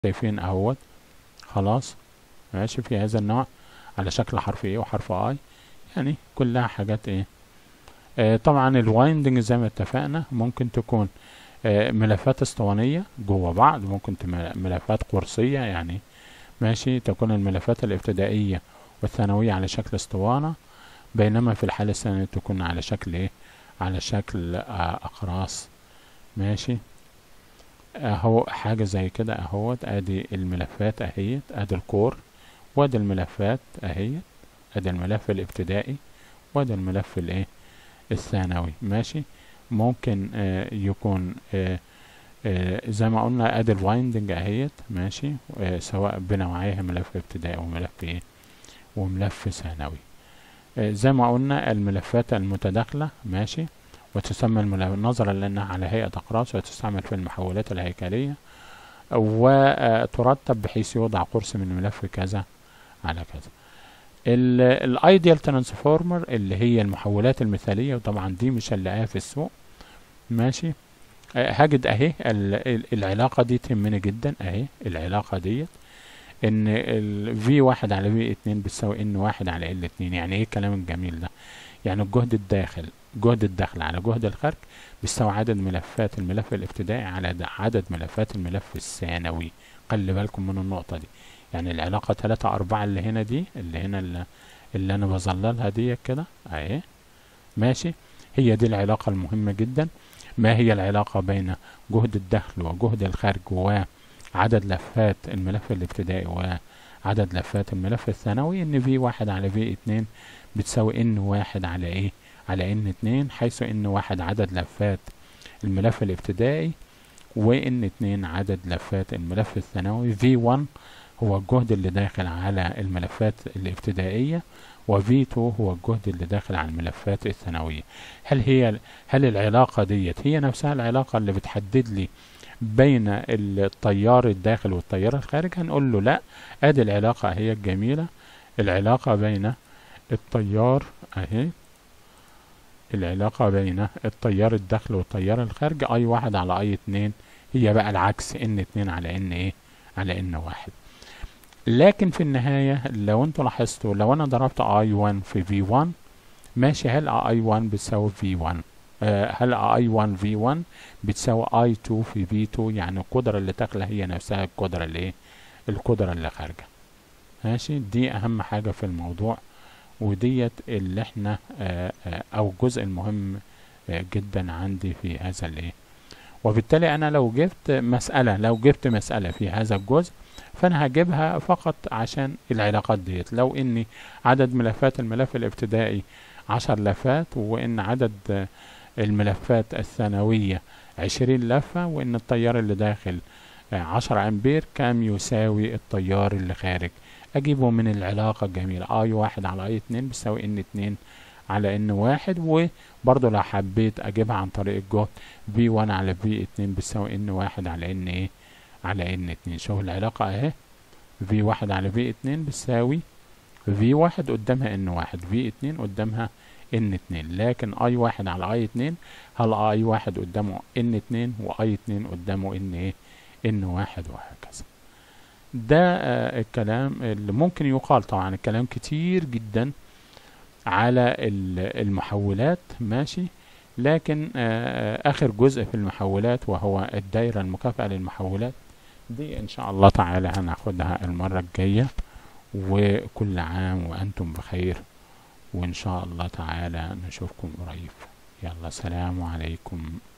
شايفين اهوت خلاص ماشي في هذا النوع على شكل حرف ايه وحرف اي يعني كلها حاجات ايه آه طبعا الوايندنج زي ما اتفقنا ممكن تكون آه ملفات اسطوانية جوه بعض ممكن تم- ملفات قرصية يعني ماشي تكون الملفات الابتدائية والثانوية على شكل اسطوانة بينما في الحالة الثانية تكون على شكل ايه على شكل آه اقراص ماشي اهو حاجة زي كده اهوت ادي الملفات اهيت ادي الكور وادي الملفات اهيت ادي الملف الابتدائي وادي الملف الايه الثانوي ماشي ممكن آه يكون آه آه زي ما قلنا ادي الوايندنج اهيت ماشي آه سواء بنوعيه ملف ابتدائي وملف ايه وملف ثانوي آه زي ما قلنا الملفات المتداخلة ماشي وتسمى الملف نظرا لأنها على هيئة أقراص وتستعمل في المحولات الهيكلية وترتب بحيث يوضع قرص من ملف كذا على كذا الايديال ترانسفورمر اللي هي المحولات المثالية وطبعا دي مش هنلاقيها في السوق ماشي آه، هجد اهي ال- ال- العلاقة دي تهمني جدا اهي العلاقة ديت ان ال V واحد على V اتنين بتساوي N واحد على L اتنين يعني ايه الكلام الجميل ده يعني الجهد الداخل جهد الدخل على جهد الخارج بيساوي عدد ملفات الملف الابتدائي على د- عدد ملفات الملف الثانوي خلي بالكم من النقطة دي يعني العلاقة تلاتة أربعة اللي هنا دي اللي هنا اللي, اللي أنا بظللها دي كده أهي ماشي هي دي العلاقة المهمة جدا ما هي العلاقة بين جهد الدخل وجهد الخارج وعدد لفات الملف الابتدائي وعدد لفات الملف الثانوي ان في واحد على في اتنين بتساوي ان واحد على ايه على ان اتنين حيث ان واحد عدد لفات الملف الابتدائي وان اتنين عدد لفات الملف الثانوي في 1 هو الجهد اللي داخل على الملفات الابتدائية وفي 2 هو الجهد اللي داخل على الملفات الثانوية هل هي هل العلاقة ديت هي نفسها العلاقة اللي بتحدد لي بين التيار الداخل والتيار الخارج هنقول له لا ادي العلاقة هي الجميلة العلاقة بين التيار اهي العلاقة بين التيار الداخل والتيار الخارج اي واحد على اي اتنين هي بقى العكس ان اتنين على ان ايه على ان واحد لكن في النهاية لو انتوا لاحظتوا لو انا ضربت اي 1 في في 1 ماشي هل اي 1 بتساوي في 1 آه، هل اي 1 في 1 بتساوي اي 2 في في 2 يعني القدرة اللي داخلة هي نفسها القدرة اللي ايه القدرة اللي خارجة ماشي دي اهم حاجة في الموضوع وديت اللي احنا آه، آه، او الجزء المهم آه، جدا عندي في هذا الايه وبالتالي انا لو جبت مسألة لو جبت مسألة في هذا الجزء فانا هجيبها فقط عشان العلاقات ديت لو اني عدد ملفات الملف الابتدائي عشر لفات وان عدد آه، الملفات الثانوية عشرين لفة وان التيار اللي داخل آه، عشرة امبير كام يساوي التيار اللي خارج اجيبه من العلاقة الجميلة اي واحد على اي اتنين بيساوي ان اتنين على ان واحد وبرضه لو حبيت اجيبها عن طريق الجهد في 1 على في اتنين بتساوي ان واحد على ان ايه على ان اتنين شوف العلاقة اهي في واحد على في اتنين بتساوي في واحد قدامها ان واحد في اتنين قدامها ان اتنين لكن اي واحد على اي اتنين هل اي واحد قدامه ان اتنين واي اتنين قدامه ان ايه ان واحد وهكذا ده آه الكلام اللي ممكن يقال طبعا الكلام كتير جدا على ال- المحولات ماشي لكن آه اخر جزء في المحولات وهو الدايرة المكافئة للمحولات دي ان شاء الله تعالى هناخدها المرة الجاية وكل عام وانتم بخير وان شاء الله تعالى نشوفكم قريب يلا سلام عليكم